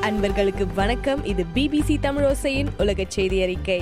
அன்பர்களுக்கு வணக்கம் இது பிபிசி தமிழோசையின் உலக செய்தி அறிக்கை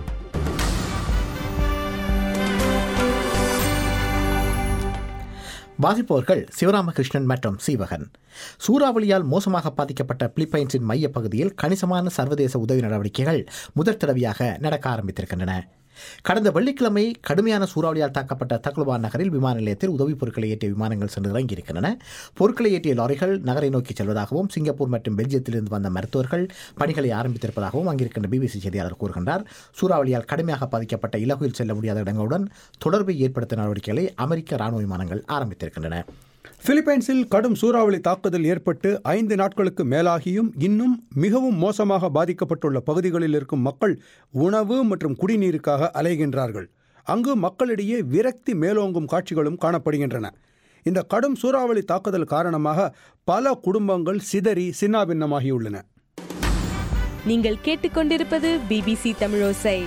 வாசிப்பவர்கள் சிவராமகிருஷ்ணன் மற்றும் சீவகன் சூறாவளியால் மோசமாக பாதிக்கப்பட்ட பிலிப்பைன்ஸின் மையப் பகுதியில் கணிசமான சர்வதேச உதவி நடவடிக்கைகள் முதற் தடவையாக நடக்க ஆரம்பித்திருக்கின்றன கடந்த வெள்ளிக்கிழமை கடுமையான சூறாவளியால் தாக்கப்பட்ட தக்லுவா நகரில் விமான நிலையத்தில் உதவிப் பொருட்களை ஏற்றிய விமானங்கள் சென்று இறங்கியிருக்கின்றன பொருட்களை ஏற்றிய லாரிகள் நகரை நோக்கி செல்வதாகவும் சிங்கப்பூர் மற்றும் பெல்ஜியத்திலிருந்து வந்த மருத்துவர்கள் பணிகளை ஆரம்பித்திருப்பதாகவும் அங்கிருக்கின்ற பிபிசி செய்தியாளர் கூறுகின்றார் சூறாவளியால் கடுமையாக பாதிக்கப்பட்ட இலகுவில் செல்ல முடியாத இடங்களுடன் தொடர்பை ஏற்படுத்த நடவடிக்கைகளை அமெரிக்க ராணுவ விமானங்கள் ஆரம்பித்திருக்கின்றன பிலிப்பைன்ஸில் கடும் சூறாவளி தாக்குதல் ஏற்பட்டு ஐந்து நாட்களுக்கு மேலாகியும் இன்னும் மிகவும் மோசமாக பாதிக்கப்பட்டுள்ள பகுதிகளில் இருக்கும் மக்கள் உணவு மற்றும் குடிநீருக்காக அலைகின்றார்கள் அங்கு மக்களிடையே விரக்தி மேலோங்கும் காட்சிகளும் காணப்படுகின்றன இந்த கடும் சூறாவளி தாக்குதல் காரணமாக பல குடும்பங்கள் சிதறி சின்னாபின்னமாகியுள்ளன நீங்கள் கேட்டுக்கொண்டிருப்பது பிபிசி தமிழோசை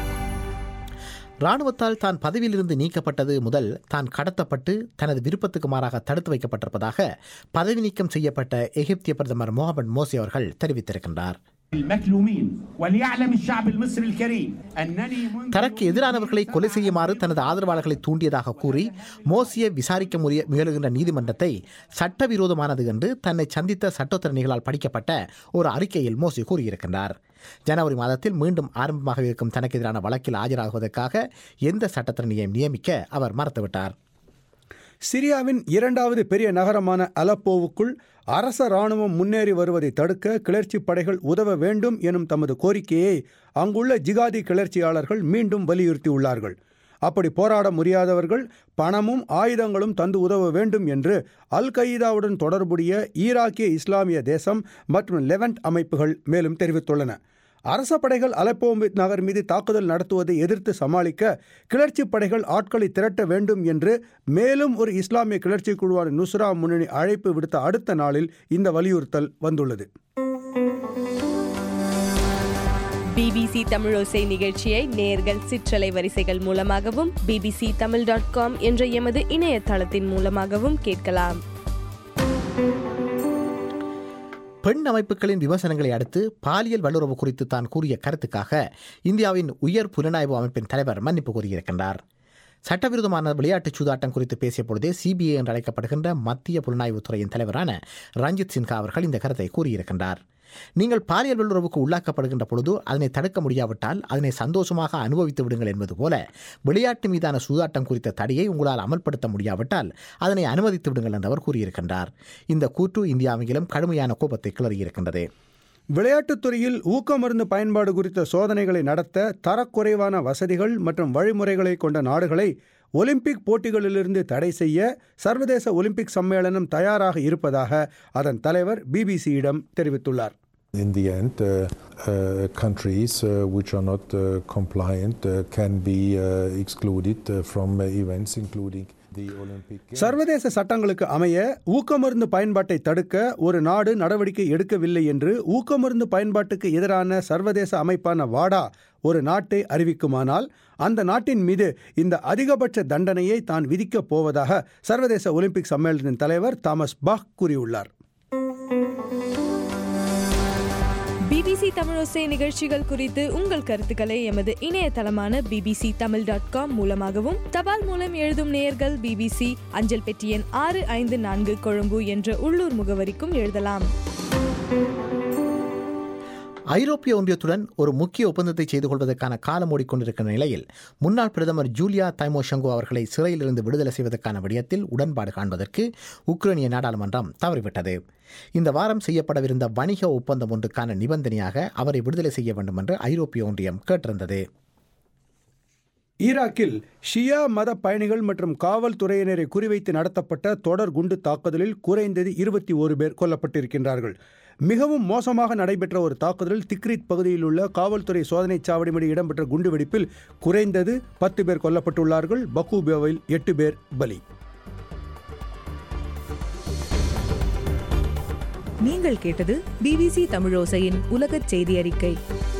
ராணுவத்தால் தான் பதவியிலிருந்து நீக்கப்பட்டது முதல் தான் கடத்தப்பட்டு தனது விருப்பத்துக்கு மாறாக தடுத்து வைக்கப்பட்டிருப்பதாக பதவி நீக்கம் செய்யப்பட்ட எகிப்திய பிரதமர் முகமது மோசி அவர்கள் தெரிவித்திருக்கின்றார் المكلومين وليعلم الشعب المصري الكريم أنني منذ தனக்கு எதிரானவர்களை கொலை செய்யுமாறு தனது ஆதரவாளர்களை தூண்டியதாக கூறி மோசியை விசாரிக்க முறைய முயலுகின்ற நீதிமன்றத்தை சட்டவிரோதமானது என்று தன்னை சந்தித்த சட்டத்திறனிகளால் படிக்கப்பட்ட ஒரு அறிக்கையில் மோசி கூறியிருக்கின்றார் ஜனவரி மாதத்தில் மீண்டும் ஆரம்பமாக இருக்கும் தனக்கு எதிரான வழக்கில் ஆஜராகுவதற்காக எந்த சட்டத்திறனியையும் நியமிக்க அவர் மறுத்துவிட்டார் சிரியாவின் இரண்டாவது பெரிய நகரமான அலப்போவுக்குள் அரச ராணுவம் முன்னேறி வருவதை தடுக்க கிளர்ச்சி படைகள் உதவ வேண்டும் எனும் தமது கோரிக்கையை அங்குள்ள ஜிகாதி கிளர்ச்சியாளர்கள் மீண்டும் வலியுறுத்தியுள்ளார்கள் அப்படி போராட முடியாதவர்கள் பணமும் ஆயுதங்களும் தந்து உதவ வேண்டும் என்று அல் கயீதாவுடன் தொடர்புடைய ஈராக்கிய இஸ்லாமிய தேசம் மற்றும் லெவன்ட் அமைப்புகள் மேலும் தெரிவித்துள்ளன அரச படைகள் அலப்போ நகர் மீது தாக்குதல் நடத்துவதை எதிர்த்து சமாளிக்க கிளர்ச்சி படைகள் ஆட்களை திரட்ட வேண்டும் என்று மேலும் ஒரு இஸ்லாமிய கிளர்ச்சி குழுவான நுஸ்ரா முன்னணி அழைப்பு விடுத்த அடுத்த நாளில் இந்த வலியுறுத்தல் வந்துள்ளது பிபிசி தமிழோசை நிகழ்ச்சியை நேர்கள் சிற்றலை வரிசைகள் மூலமாகவும் பிபிசி தமிழ் டாட் காம் என்ற எமது இணையதளத்தின் மூலமாகவும் கேட்கலாம் பெண் அமைப்புகளின் விமர்சனங்களை அடுத்து பாலியல் வல்லுறவு குறித்து தான் கூறிய கருத்துக்காக இந்தியாவின் உயர் புலனாய்வு அமைப்பின் தலைவர் மன்னிப்பு கூறியிருக்கின்றார் சட்டவிரோதமான விளையாட்டுச் சூதாட்டம் குறித்து பேசிய பொழுதே சிபிஐ என்று அழைக்கப்படுகின்ற மத்திய புலனாய்வுத் துறையின் தலைவரான ரஞ்சித் சின்ஹா அவர்கள் இந்த கருத்தை கூறியிருக்கின்றார் நீங்கள் பாலியல் வல்லுறவுக்கு உள்ளாக்கப்படுகின்ற பொழுது அதனை தடுக்க முடியாவிட்டால் அதனை சந்தோஷமாக அனுபவித்து விடுங்கள் என்பது போல விளையாட்டு மீதான சூதாட்டம் குறித்த தடையை உங்களால் அமல்படுத்த முடியாவிட்டால் அதனை அனுமதித்து விடுங்கள் என்று அவர் கூறியிருக்கின்றார் இந்த கூற்று இந்தியாவிலும் கடுமையான கோபத்தை கிளறியிருக்கின்றது விளையாட்டுத் துறையில் ஊக்க மருந்து பயன்பாடு குறித்த சோதனைகளை நடத்த தரக்குறைவான வசதிகள் மற்றும் வழிமுறைகளை கொண்ட நாடுகளை ஒலிம்பிக் போட்டிகளிலிருந்து தடை செய்ய சர்வதேச ஒலிம்பிக் சம்மேளனம் தயாராக இருப்பதாக அதன் தலைவர் பிபிசியிடம் தெரிவித்துள்ளார் In the end, uh, uh, countries uh, which are not uh, compliant uh, can be uh, excluded uh, from uh, events, including the Olympic Games. சர்வதேச சட்டங்களுக்கு அமைய ஊக்கமருந்து பயன்பாட்டை தடுக்க ஒரு நாடு நடவடிக்கை எடுக்கவில்லை என்று ஊக்கமருந்து பயன்பாட்டுக்கு எதிரான சர்வதேச அமைப்பான வாடா ஒரு நாட்டை அறிவிக்குமானால் அந்த நாட்டின் மீது இந்த அதிகபட்ச தண்டனையை தான் விதிக்கப் போவதாக சர்வதேச ஒலிம்பிக் சம்மேளனத்தின் தலைவர் தாமஸ் பாக் கூறியுள்ளார் பிபிசி தமிழோசை நிகழ்ச்சிகள் குறித்து உங்கள் கருத்துக்களை எமது இணையதளமான பிபிசி தமிழ் டாட் காம் மூலமாகவும் தபால் மூலம் எழுதும் நேயர்கள் பிபிசி அஞ்சல் பெட்டி எண் ஆறு ஐந்து நான்கு கொழும்பு என்ற உள்ளூர் முகவரிக்கும் எழுதலாம் ஐரோப்பிய ஒன்றியத்துடன் ஒரு முக்கிய ஒப்பந்தத்தை செய்து கொள்வதற்கான காலம் ஓடிக்கொண்டிருக்கிற நிலையில் முன்னாள் பிரதமர் ஜூலியா தைமோஷங்கோ அவர்களை சிறையிலிருந்து விடுதலை செய்வதற்கான விடயத்தில் உடன்பாடு காண்பதற்கு உக்ரைனிய நாடாளுமன்றம் தவறிவிட்டது இந்த வாரம் செய்யப்படவிருந்த வணிக ஒப்பந்தம் ஒன்றுக்கான நிபந்தனையாக அவரை விடுதலை செய்ய வேண்டும் என்று ஐரோப்பிய ஒன்றியம் கேட்டிருந்தது ஈராக்கில் ஷியா மத பயணிகள் மற்றும் காவல்துறையினரை குறிவைத்து நடத்தப்பட்ட தொடர் குண்டு தாக்குதலில் குறைந்தது இருபத்தி ஒரு பேர் கொல்லப்பட்டிருக்கின்றார்கள் மிகவும் மோசமாக நடைபெற்ற ஒரு தாக்குதலில் திக்ரித் பகுதியில் உள்ள காவல்துறை சோதனைச் சாவடி மீது இடம்பெற்ற குண்டுவெடிப்பில் குறைந்தது பத்து பேர் கொல்லப்பட்டுள்ளார்கள் பக்கூபியாவில் எட்டு பேர் பலி நீங்கள் கேட்டது பிபிசி தமிழோசையின் உலகச் செய்தி அறிக்கை